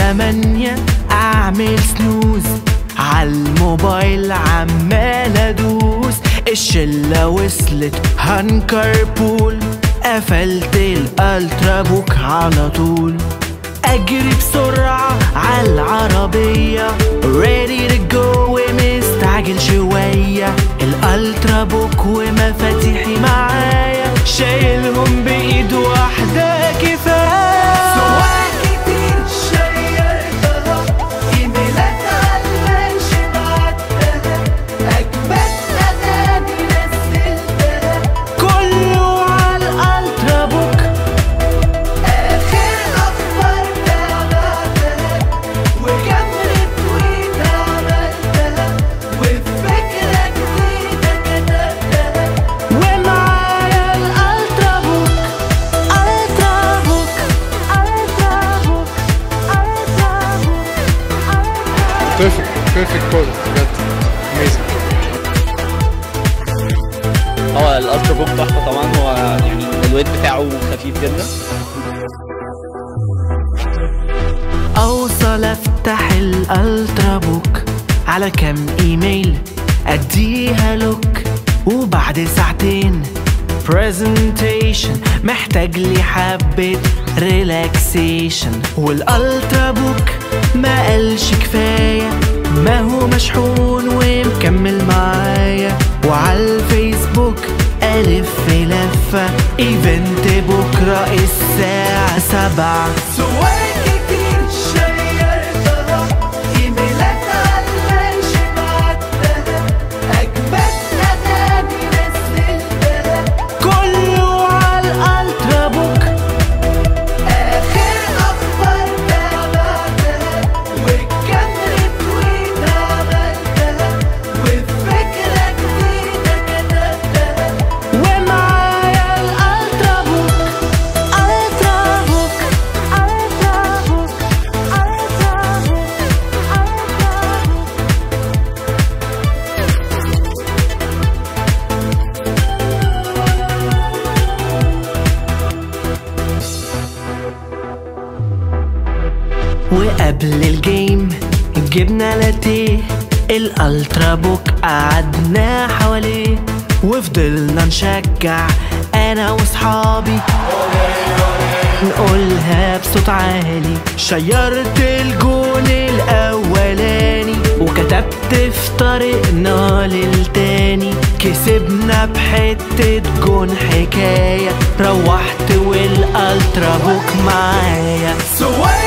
تمانية اعمل سنوز عالموبايل عمال ادوس الشلة وصلت هنكر بول قفلت الالترا بوك على طول اجري بسرعة عالعربية ready to go ومستعجل شوية الالترا بوك ومفاتيحي معايا شايلهم بايد واحدة كفاية صور كتير شيرتها ايميلات عالمنش بعتها اجمد اغاني نزلتها كله عالالترا بوك اخر اخبار تابعتها وكم ريتويت عملتها وفكرة جديدة كتبتها ومعايا الالترا بوك الترا بوك الترا بوك الترا بوك بيرفكت بيرفكت بروجكت بجد اميزنج هو الالترا بوك تحفه طبعا هو يعني الويت بتاعه خفيف جدا اوصل افتح الالترا بوك على كام ايميل اديها لوك وبعد ساعتين برزنتيشن محتاج لي حبة ريلاكسيشن والالترا بوك ما قالش كفاية ما هو مشحون ومكمل معايا وعالفيسبوك ألف لفة ايفنت بكرة الساعة سبعة صور كتير شيرتها ايميلات عالمنش بعتها اجمد اغاني نزلتها كله عالالترا بوك اخر اخبار تابعتها وكم ريتويت عملتها وفكرة جديدة كتبتها ومعايا الالترا بوك الترا بوك الترا بوك الترا بوك الترا بوك وقبل الجيم جبنا لاتيه الالترا بوك قعدنا حواليه وفضلنا نشجع انا واصحابي نقولها بصوت عالي شيرت الجون الاولاني وكتبت في طريقنا للتاني كسبنا بحتة جون حكاية روحت والالترا بوك معايا صور